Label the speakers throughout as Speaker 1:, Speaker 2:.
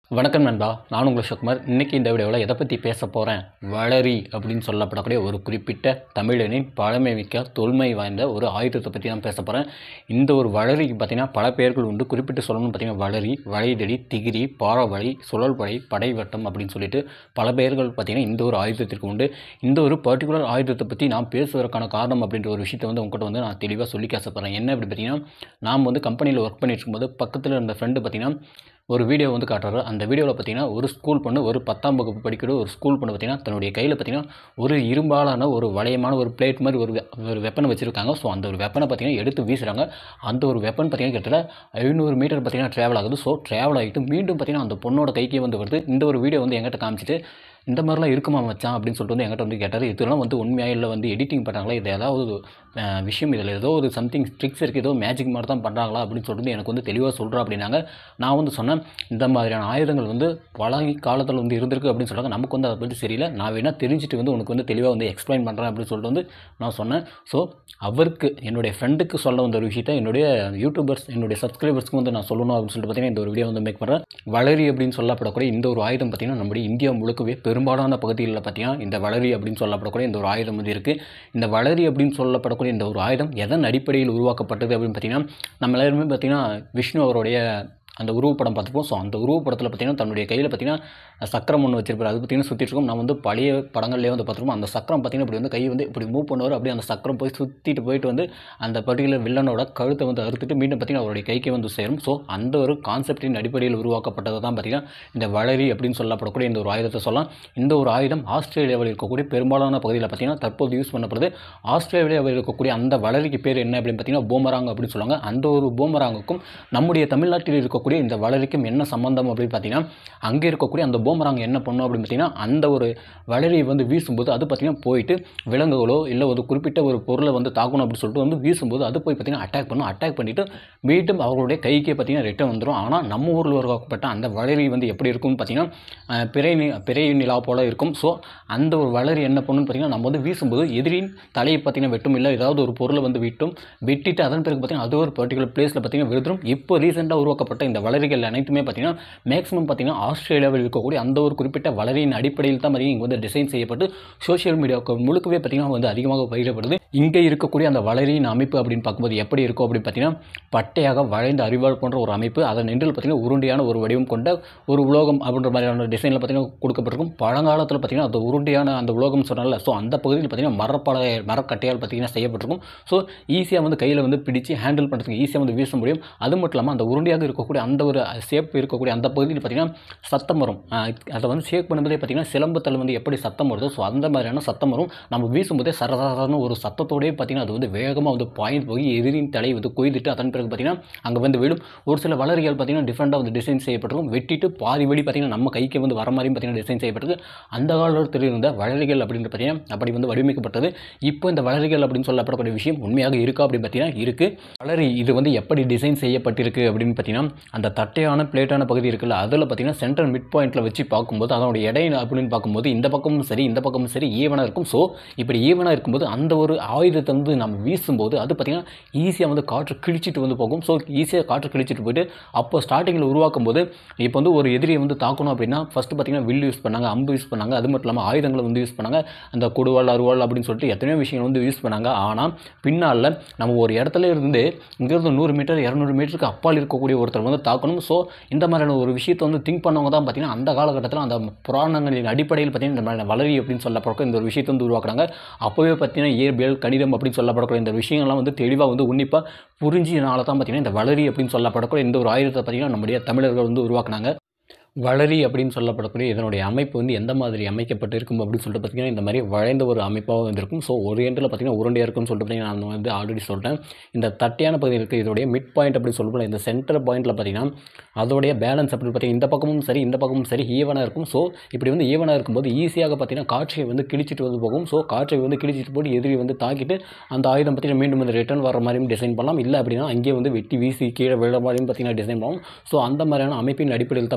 Speaker 1: வணக்கம் நண்பா நான் உங்கள் சுகுமார் இன்றைக்கி இந்த வீடியோவில் எதை பற்றி பேச போகிறேன் வளரி அப்படின்னு சொல்லப்படக்கூடிய ஒரு குறிப்பிட்ட தமிழனின் பழமை மிக்க தொன்மை வாய்ந்த ஒரு ஆயுதத்தை பற்றி தான் பேச போகிறேன் இந்த ஒரு வளரிக்கு பார்த்தீங்கன்னா பல பெயர்கள் உண்டு குறிப்பிட்டு சொல்லணும்னு பார்த்தீங்கன்னா வளரி வளைதடி திகிரி பாறவழி சுழல்படை படைவட்டம் அப்படின்னு சொல்லிட்டு பல பெயர்கள் பார்த்தீங்கன்னா இந்த ஒரு ஆயுதத்திற்கு உண்டு இந்த ஒரு பர்டிகுலர் ஆயுதத்தை பற்றி நான் பேசுவதற்கான காரணம் அப்படின்ற ஒரு விஷயத்தை வந்து உங்கள்கிட்ட வந்து நான் தெளிவாக சொல்லி ஆசைப்படுறேன் என்ன அப்படி பார்த்தீங்கன்னா நாம் வந்து கம்பெனியில் ஒர்க் பண்ணிட்டு இருக்கும்போது பக்கத்தில் இருந்த ஃப்ரெண்டு பார்த்தீங்கன்னா ஒரு வீடியோ வந்து காட்டுறாரு அந்த வீடியோவில் பார்த்தீங்கன்னா ஒரு ஸ்கூல் பொண்ணு ஒரு பத்தாம் வகுப்பு படிக்கிற ஒரு ஸ்கூல் பொண்ணு பார்த்தீங்கன்னா தன்னுடைய கையில் பார்த்தீங்கன்னா ஒரு இரும்பாலான ஒரு வளையமான ஒரு பிளேட் மாதிரி ஒரு வெ- ஒரு வெப்பனை வச்சுருக்காங்க ஸோ அந்த ஒரு வெப்பனை பார்த்தீங்கன்னா எடுத்து வீசுகிறாங்க அந்த ஒரு வெப்பன் பார்த்தீங்கன்னா கிட்டத்தட்ட ஐநூறு மீட்டர் பார்த்தீங்கன்னா ட்ராவல் ஆகுது ஸோ ட்ராவல் ஆகிட்டு மீண்டும் பார்த்தீங்கன்னா அந்த பொண்ணோட கைக்கே வந்து வருது இந்த ஒரு வீடியோ வந்து எங்கிட்ட காமிச்சிட்டு இந்த மாதிரிலாம் இருக்குமா மச்சான் அப்படின்னு சொல்லிட்டு வந்து என்கிட்ட வந்து கேட்டார் இதெல்லாம் வந்து உண்மையாக இல்லை வந்து எடிட்டிங் பண்ணுறாங்களா இது ஏதாவது அஹ், விஷயம் இதில் ஏதோ ஒரு சம்திங் ட்ரிக்ஸ் இருக்குது ஏதோ மேஜிக் மாதிரி தான் பண்ணுறாங்களா அப்படின்னு சொல்லிட்டு எனக்கு வந்து தெளிவாக சொல்கிறா அப்படின்னாங்க நான் வந்து சொன்னேன் இந்த மாதிரியான ஆயுதங்கள் வந்து பல காலத்தில் வந்து இருந்திருக்கு அப்படின்னு சொல்கிறாங்க நமக்கு வந்து அதை பற்றி தெரியல நான் வேணால் தெரிஞ்சுட்டு வந்து உனக்கு வந்து தெளிவாக வந்து எக்ஸ்பிளைன் பண்ணுறேன் அப்படின்னு சொல்லிட்டு வந்து நான் சொன்னேன் ஸோ அவருக்கு என்னுடைய ஃப்ரெண்டுக்கு சொல்ல வந்த ஒரு விஷயத்தை என்னுடைய யூடியூபர்ஸ் என்னுடைய சப்ஸ்கிரைபர்ஸ்க்கு வந்து நான் சொல்லணும் அப்படின்னு சொல்லிட்டு பார்த்தீங்கன்னா இந்த ஒரு வீடியோ வந்து மேக் பண்ணுறேன் வளரி அப்படின்னு சொல்லப்படக்கூடிய இந்த ஒரு ஆயுதம் பார்த்தீங்கன்னா நம்முடைய இந்தியா முழுக்கவே பெரும்பாலான பகுதிகளில் பார்த்தீங்கன்னா இந்த வளரி அப்படின்னு சொல்லப்படக்கூடிய இந்த ஒரு ஆயுதம் வந்து இருக்குது இந்த வளரி அப்படின்னு சொல்லப்படக்கூடிய இந்த ஒரு ஆயுதம் எதன் அடிப்படையில் உருவாக்கப்பட்டது அப்படின்னு பார்த்தீங்கன்னா நம்ம எல்லாருமே பார்த்தீங்கன்னா விஷ்ணு அவருடைய அந்த உருவப்படம் பார்த்துப்போம் ஸோ அந்த உருவப்படத்தில் பார்த்தீங்கன்னா தன்னுடைய கையில் பார்த்தீங்கன்னா சக்கரம் ஒன்று வச்சிருப்பாரு அது பார்த்தீங்கன்னா சுற்றிட்டு இருக்கும் நான் வந்து பழைய படங்கள்லேயே வந்து பார்த்துருப்போம் அந்த சக்கரம் பார்த்தீங்கன்னா இப்படி வந்து கை வந்து இப்படி மூவ் பண்ணுவார் அப்படியே அந்த சக்கரம் போய் சுற்றிட்டு போயிட்டு வந்து அந்த பர்டிகுலர் வில்லனோட கழுத்தை வந்து அறுத்துட்டு மீண்டும் பார்த்தீங்கன்னா அவருடைய கைக்கே வந்து சேரும் ஸோ அந்த ஒரு கான்செப்டின் அடிப்படையில் உருவாக்கப்பட்டது தான் பார்த்தீங்கன்னா இந்த வளரி அப்படின்னு சொல்லப்படக்கூடிய இந்த ஒரு ஆயுதத்தை சொல்லலாம் இந்த ஒரு ஆயுதம் ஆஸ்திரேலியாவில் இருக்கக்கூடிய பெரும்பாலான பகுதியில் பார்த்தீங்கன்னா தற்போது யூஸ் பண்ணப்படுது ஆஸ்திரேலியாவில் இருக்கக்கூடிய அந்த வளரிக்கு பேர் என்ன அப்படின்னு பார்த்தீங்கன்னா பூமராங் அப்படின்னு சொல்லுவாங்க அந்த ஒரு பூமராங்குக்கும் நம்முடைய தமிழ்நாட்டில் இருக்கக்கூடிய இந்த வளரிக்கும் என்ன சம்பந்தம் அப்படின்னு பார்த்தீங்கன்னா அங்கே இருக்கக்கூடிய அந்த பூமராங் என்ன பண்ணும் அப்படின்னு பார்த்தீங்கன்னா அந்த ஒரு வளரியை வந்து வீசும்போது அது பார்த்தீங்கன்னா போயிட்டு விலங்குகளோ இல்லை ஒரு குறிப்பிட்ட ஒரு பொருளை வந்து தாக்கணும் அப்படின்னு சொல்லிட்டு வந்து வீசும்போது அது போய் பார்த்தீங்கன்னா அட்டாக் பண்ணும் அட்டாக் பண்ணிவிட்டு மீண்டும் அவர்களுடைய கைக்கே பார்த்தீங்கன்னா ரிட்டர்ன் வந்துடும் ஆனால் நம்ம ஊரில் உருவாக்கப்பட்ட அந்த வளரி வந்து எப்படி இருக்கும்னு பார்த்தீங்கன்னா அஹ், பிறை நி- பிறை நிலா போல் இருக்கும் ஸோ அந்த ஒரு வளரி என்ன பண்ணுன்னு பார்த்தீங்கன்னா நம்ம வந்து வீசும்போது எதிரின் தலையை பார்த்தீங்கன்னா வெட்டும் இல்லை ஏதாவது ஒரு பொருளை வந்து விட்டும் வெட்டிட்டு அதன் பிறகு பார்த்தீங்கன்னா அது ஒரு பர்டிகுலர் பிளேஸில் பார்த்தீங்கன்னா விழுதுரும் இப்போ ரீசெண்டாக உருவாக்கப்பட்ட இந்த வளரிகள் அனைத்துமே பார்த்தீங்கன்னா மேக்ஸிமம் பார்த்தீங்கன்னா ஆஸ்திரேலியாவில் இருக்கக்கூடிய அந்த ஒரு குறிப்பிட்ட வளரியின் அடிப்படையில் தான் பார்த்தீங்கன்னா இங்கே வந்து டிசைன் செய்யப்பட்டு சோஷியல் மீடியாவுக்கு முழுக்கவே பார்த்தீங்கன்னா வந்து அதிகமாக பயிரப்படுது இங்கே இருக்கக்கூடிய அந்த வளரியின் அமைப்பு அப்படின்னு பார்க்கும்போது எப்படி இருக்கும் அப்படின்னு பார்த்தீங்கன்னா பட்டையாக வளைந்த அறிவாள் போன்ற ஒரு அமைப்பு அதன் நின்றில் பார்த்தீங்கன்னா உருண்டையான ஒரு வடிவம் கொண்ட ஒரு உலோகம் அப்படின்ற மாதிரியான டிசைனில் பார்த்தீங்கன்னா கொடுக்கப்பட்டிருக்கும் பழங்காலத்தில் பார்த்தீங்கன்னா அந்த உருண்டையான அந்த உலோகம் சொன்னால ஸோ அந்த பகுதியில் பார்த்தீங்கன்னா மரப்பலகை மரக்கட்டையால் பார்த்தீங்கன்னா செய்யப்பட்டிருக்கும் ஸோ ஈஸியாக வந்து கையில் வந்து பிடிச்சு ஹேண்டில் பண்ணுறதுக்கு ஈஸியாக வந்து வீச முடியும் அது மட்டும் இல்லாமல் அந்த உருண்டையாக இருக்கக்கூடிய அந்த ஒரு ஷேப் இருக்கக்கூடிய அந்த பகுதியில் பார்த்தீங்கன்னா சத்தம் வரும் ஆஹ் அதை வந்து ஷேக் பண்ணும்போதே பார்த்தீங்கன்னா சிலம்பத்தில் வந்து எப்படி சத்தம் வருதோ ஸோ அந்த மாதிரியான சத்தம் வரும் நம்ம வீசும்போதே சரசரன்னு ஒரு சத்தத்தோடயே பார்த்தீங்கன்னா அது வந்து வேகமாக வந்து பாய்ந்து போய் எதிரின் தலையை வந்து கொய்துட்டு அதன் பிறகு பார்த்தீங்கன்னா அங்கே வந்து விழும் ஒரு சில வளரிகள் பார்த்தீங்கன்னா டிஃப்ரெண்ட்டாக வந்து டிசைன் செய்யப்பட்டிருக்கும் வெட்டிட்டு பாதி வெடி பார்த்தீங்கன்னா நம்ம கைக்கு வந்து வர மாதிரியும் பார்த்தீங்கன்னா டிசைன் செய்யப்பட்டிருக்கு அந்த காலத்தில் இருந்த வளரிகள் அப்படின்னு பார்த்தீங்கன்னா அப்படி வந்து வடிவமைக்கப்பட்டது இப்போ இந்த வளரிகள் அப்படின்னு சொல்லப்படக்கூடிய விஷயம் உண்மையாக இருக்கா அப்படின்னு பார்த்தீங்கன்னா இருக்குது வளரி இது வந்து எப்படி டிசைன் செய்யப்பட்டிருக்கு அப்படின்னு பார்த்தீங்கன்னா அந்த தட்டையான பிளேட்டான பகுதி இருக்குல்ல அதில் பார்த்தீங்கன்னா சென்டர் மிட் பாயிண்ட்டில் வச்சு பார்க்கும்போது அதனுடைய எடை அப்படின்னு பார்க்கும்போது இந்த பக்கமும் சரி இந்த பக்கமும் சரி ஈவனாக இருக்கும் ஸோ இப்படி ஈவனாக இருக்கும்போது அந்த ஒரு ஆயுதத்தை வந்து நம்ம வீசும்போது அது பார்த்தீங்கன்னா ஈஸியாக வந்து காற்று கிழிச்சிட்டு வந்து போகும் ஸோ ஈஸியாக காற்று கிழிச்சிட்டு போயிட்டு அப்போ ஸ்டார்டிங்கில் உருவாக்கும் போது இப்போ வந்து ஒரு எதிரியை வந்து தாக்கணும் அப்படின்னா ஃபஸ்ட்டு பார்த்தீங்கன்னா வில் யூஸ் பண்ணாங்க அம்பு யூஸ் பண்ணாங்க அது மட்டும் இல்லாமல் ஆயுதங்களை வந்து யூஸ் பண்ணாங்க அந்த கொடுவாள் அருவாள் அப்படின்னு சொல்லிட்டு எத்தனையோ விஷயங்கள் வந்து யூஸ் பண்ணாங்க ஆனால் பின்னால் நம்ம ஒரு இடத்துல இருந்து இங்கேருந்து நூறு மீட்டர் இரநூறு மீட்டருக்கு அப்பால் இருக்கக்கூடிய ஒருத்தர் வந்து தாக்கணும் ஸோ இந்த மாதிரியான ஒரு விஷயத்தை வந்து திங்க் பண்ணவங்க தான் பார்த்தீங்கன்னா அந்த காலகட்டத்தில் அந்த புராணங்களின் அடிப்படையில் பார்த்தீங்கன்னா இந்த மாதிரி வளரி அப்படின்னு சொல்லப்படக்கூடிய இந்த ஒரு விஷயத்தை வந்து உருவாக்குறாங்க அப்போவே பார்த்தீங்கன்னா இயற்பியல் கணிதம் அப்படின்னு சொல்லப்படக்கூடிய இந்த விஷயங்கள்லாம் வந்து தெளிவாக வந்து உன்னிப்பாக புரிஞ்சினால தான் பார்த்தீங்கன்னா இந்த வளரி அப்படின்னு சொல்லப்படக்கூடிய இந்த ஒரு ஆயுதத்தை பார்த்தீங்கன்னா நம்முடைய தமிழர்கள் வந்து உருவாக்குனாங்க வளரி அப்படின்னு சொல்லப்படக்கூடிய இதனுடைய அமைப்பு வந்து எந்த மாதிரி அமைக்கப்பட்டு இருக்கும் அப்படின்னு சொல்லிட்டு பார்த்தீங்கன்னா இந்த மாதிரி வளைந்த ஒரு அமைப்பாக வந்து இருக்கும் ஸோ ஒரு எண்டில் பார்த்தீங்கன்னா உருண்டையாக இருக்கும்னு சொல்லிட்டு பார்த்தீங்கன்னா நான் வந்து ஆல்ரெடி சொல்லிட்டேன் இந்த தட்டையான பகுதி இருக்குது இதோடைய மிட் பாயிண்ட் அப்படின்னு சொல்லப்போல இந்த சென்டர் பாயிண்ட்டில் பார்த்தீங்கன்னா அதோடைய பேலன்ஸ் அப்படின்னு பார்த்தீங்கன்னா இந்த பக்கமும் சரி இந்த பக்கமும் சரி ஈவனாக இருக்கும் ஸோ இப்படி வந்து ஈவனாக இருக்கும்போது ஈஸியாக பார்த்தீங்கன்னா காற்றை வந்து கிழிச்சிட்டு வந்து போகும் ஸோ காற்றை வந்து கிழிச்சிட்டு போட்டு எதிரி வந்து தாக்கிட்டு அந்த ஆயுதம் பார்த்தீங்கன்னா மீண்டும் வந்து ரிட்டர்ன் வர மாதிரியும் டிசைன் பண்ணலாம் இல்லை அப்படின்னா அங்கேயே வந்து வெட்டி வீசி கீழே விழ மாதிரியும் பார்த்தீங்கன்னா டிசைன் பண்ணலாம் ஸோ அந்த மாதிரியான அமைப்பின் அடிப்படையில் தான் பார்த்தீங்கன்னா உருவாக்கப்பட்ட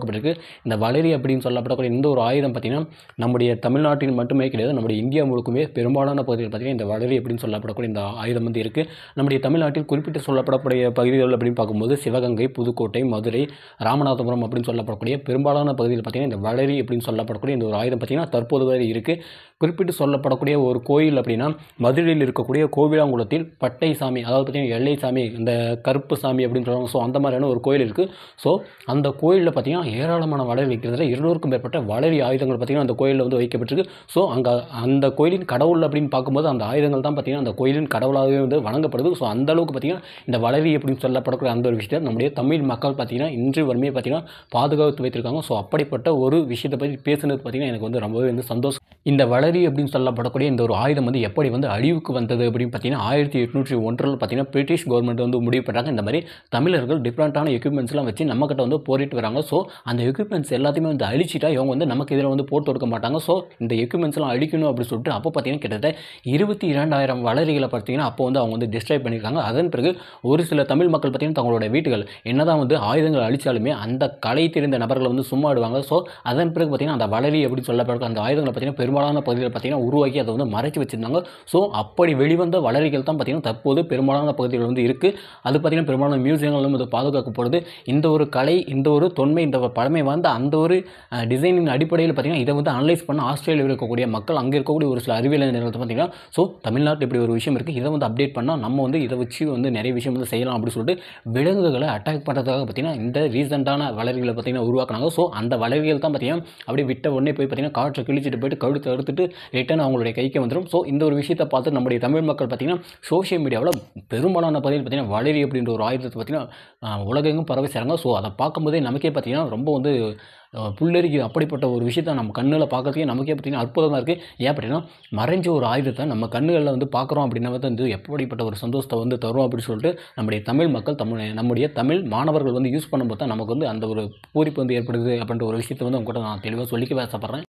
Speaker 1: உருவாக்கப்பட்டிருக்கு இந்த வளரி அப்படின்னு சொல்லப்படக்கூடிய இந்த ஒரு ஆயுதம் பார்த்திங்கன்னா நம்முடைய தமிழ்நாட்டில் மட்டுமே கிடையாது நம்முடைய இந்தியா முழுக்குமே பெரும்பாலான பகுதிகள் பார்த்திங்கன்னா இந்த வளரி அப்படின்னு சொல்லப்படக்கூடிய இந்த ஆயுதம் வந்து இருக்குது நம்முடைய தமிழ்நாட்டில் குறிப்பிட்டு சொல்லப்படக்கூடிய பகுதிகள் அப்படின்னு பார்க்கும்போது சிவகங்கை புதுக்கோட்டை மதுரை ராமநாதபுரம் அப்படின்னு சொல்லப்படக்கூடிய பெரும்பாலான பகுதியில் பார்த்திங்கன்னா இந்த வளரி அப்படின்னு சொல்லப்படக்கூடிய இந்த ஒரு ஆயுதம் பார்த்திங்கன்னா தற்போது வரை இருக்குது குறிப்பிட்டு சொல்லப்படக்கூடிய ஒரு கோயில் அப்படின்னா மதுரையில் இருக்கக்கூடிய கோவிலாங்குளத்தில் பட்டை சாமி அதாவது பார்த்திங்கன்னா எல்லை சாமி இந்த கருப்பு சாமி அப்படின்னு சொல்லுவாங்க ஸோ அந்த மாதிரியான ஒரு கோயில் இருக்குது ஸோ அந்த கோயிலில் பார்த்திங்கன்னா ஏராளமான வளரி வைக்கிறதுல இருநூறுக்கும் மேற்பட்ட வளரி ஆயுதங்கள் பார்த்திங்கன்னா அந்த கோயிலில் வந்து வைக்கப்பட்டிருக்கு ஸோ அங்கே அந்த கோயிலின் கடவுள் அப்படின்னு பார்க்கும்போது அந்த ஆயுதங்கள் தான் பார்த்திங்கன்னா அந்த கோயிலின் கடவுளாகவே வந்து வணங்கப்படுது ஸோ அந்த அளவுக்கு பார்த்திங்கன்னா இந்த வளரி அப்படின்னு சொல்லப்படக்கூடிய அந்த ஒரு விஷயத்தை நம்முடைய தமிழ் மக்கள் பார்த்திங்கன்னா இன்று வறுமையை பார்த்திங்கன்னா பாதுகாத்து வைத்திருக்காங்க ஸோ அப்படிப்பட்ட ஒரு விஷயத்தை பற்றி பேசுனது பார்த்திங்கன்னா எனக்கு வந்து ரொம்பவே வந்து சந்தோஷம் இந்த வளரி அப்படின்னு சொல்லப்படக்கூடிய இந்த ஒரு ஆயுதம் வந்து எப்படி வந்து அழிவுக்கு வந்தது அப்படின்னு பார்த்தீங்கன்னா ஆயிரத்தி எட்நூற்றி ஒன்றில் பார்த்தீங்கன்னா பிரிட்டிஷ் கவர்மெண்ட் வந்து முடிவு பண்ணுறாங்க இந்த மாதிரி தமிழர்கள் டிஃப்ரெண்ட்டான எக்யூப்மெண்ட்ஸ்லாம் வச்சு நம்மக்கிட்ட வந்து போரிட்டு வராங்க ஸோ அந்த எக்யூப்மெண்ட்ஸ் எல்லாத்தையுமே வந்து அழிச்சிட்டா இவங்க வந்து நமக்கு இதில் வந்து போர் தொடுக்க மாட்டாங்க ஸோ இந்த எக்யூப்மெண்ட்ஸ்லாம் அழிக்கணும் அப்படின்னு சொல்லிட்டு அப்போ பார்த்தீங்கன்னா கிட்டத்தட்ட இருபத்தி இரண்டாயிரம் வளரிகளை பார்த்தீங்கன்னா அப்போ வந்து அவங்க வந்து டிஸ்ட்ராய் பண்ணியிருக்காங்க அதன் பிறகு ஒரு சில தமிழ் மக்கள் பார்த்தீங்கன்னா தங்களோட வீடுகள் என்னதான் வந்து ஆயுதங்கள் அழிச்சாலுமே அந்த கலை தெரிந்த நபர்களை வந்து சும்மா ஆடுவாங்க ஸோ அதன் பிறகு பார்த்தீங்கன்னா அந்த வளரி எப்படி சொல்லப்படுற அந்த ஆயுதங்களை பார்த்தீங்கன்னா பெரும்பாலான பகுதியில் பார்த்தீங்கன்னா உருவாக்கி அதை வந்து மறைச்சு வச்சிருந்தாங்க ஸோ அப்படி வெளிவந்த வளரிகள் தான் பார்த்தீங்கன்னா தற்போது பெரும்பாலான பகுதிகள் வந்து இருக்குது அது பார்த்தீங்கன்னா பெரும்பாலான மியூசியங்களும் இது பாதுகாக்கப்படுது இந்த ஒரு கலை இந்த ஒரு தொன்மை இந்த ஒரு பழமை வாய்ந்த அந்த ஒரு டிசைனின் அடிப்படையில் பார்த்தீங்கன்னா இதை வந்து அனலைஸ் பண்ண ஆஸ்திரேலியாவில் இருக்கக்கூடிய மக்கள் அங்கே இருக்கக்கூடிய ஒரு சில அறிவியல் நிறுவனத்தை பார்த்தீங்கன்னா ஸோ தமிழ்நாட்டில் இப்படி ஒரு விஷயம் இருக்குது இதை வந்து அப்டேட் பண்ணால் நம்ம வந்து இதை வச்சு வந்து நிறைய விஷயம் வந்து செய்யலாம் அப்படின்னு சொல்லிட்டு விலங்குகளை அட்டாக் பண்ணுறதுக்காக பார்த்தீங்கன்னா இந்த ரீசெண்டான வளர்களை பார்த்தீங்கன்னா உருவாக்குனாங்க ஸோ அந்த வளர்கள் தான் பார்த்தீங்கன்னா அப்படியே விட்ட உடனே போய் பார்த்தீங்கன்னா காற்றை கிழிச்சிட்டு போயிட்டு கழுத்து எடுத்துட்டு ரிட்டன் அவங்களுடைய கைக்கு வந்துடும் ஸோ இந்த ஒரு விஷயத்தை பார்த்து நம்முடைய தமிழ் மக்கள் பார்த்தீங்கன்னா சோஷியல் மீடியாவில் பெரும்பாலான பகுதியில் பார்த்தீங்கன்னா வளரி அப்படின்ற ஒரு ஆயுதத்தை பார்த்தீங்கன்னா உலகெங்கும் பரவி சேராங்க ஸோ அதை பார்க்கும்போதே நமக்கே பார்த்தீங்கன்னா ரொம்ப வந்து அஹ், புல்லரிக்கு அப்படிப்பட்ட ஒரு விஷயத்தை நம்ம கண்ணில் பார்க்கறதுக்கே நமக்கே பார்த்தீங்கன்னா அற்புதமாக இருக்குது ஏன் அப்படின்னா மறைஞ்ச ஒரு ஆயுதத்தை நம்ம கண்ணுகளில் வந்து பார்க்குறோம் அப்படின்னா வந்து எப்படிப்பட்ட ஒரு சந்தோஷத்தை வந்து தரும் அப்படின்னு சொல்லிட்டு நம்முடைய தமிழ் மக்கள் தமிழ் நம்முடைய தமிழ் மாணவர்கள் வந்து யூஸ் பண்ணும்போது தான் நமக்கு வந்து அந்த ஒரு பூரிப்பு வந்து ஏற்படுது அப்படின்ற ஒரு விஷயத்தை வந்து உங்கள்கிட்ட நான் தெளிவாக சொல்லிக்க ஆசைப்பட்றேன்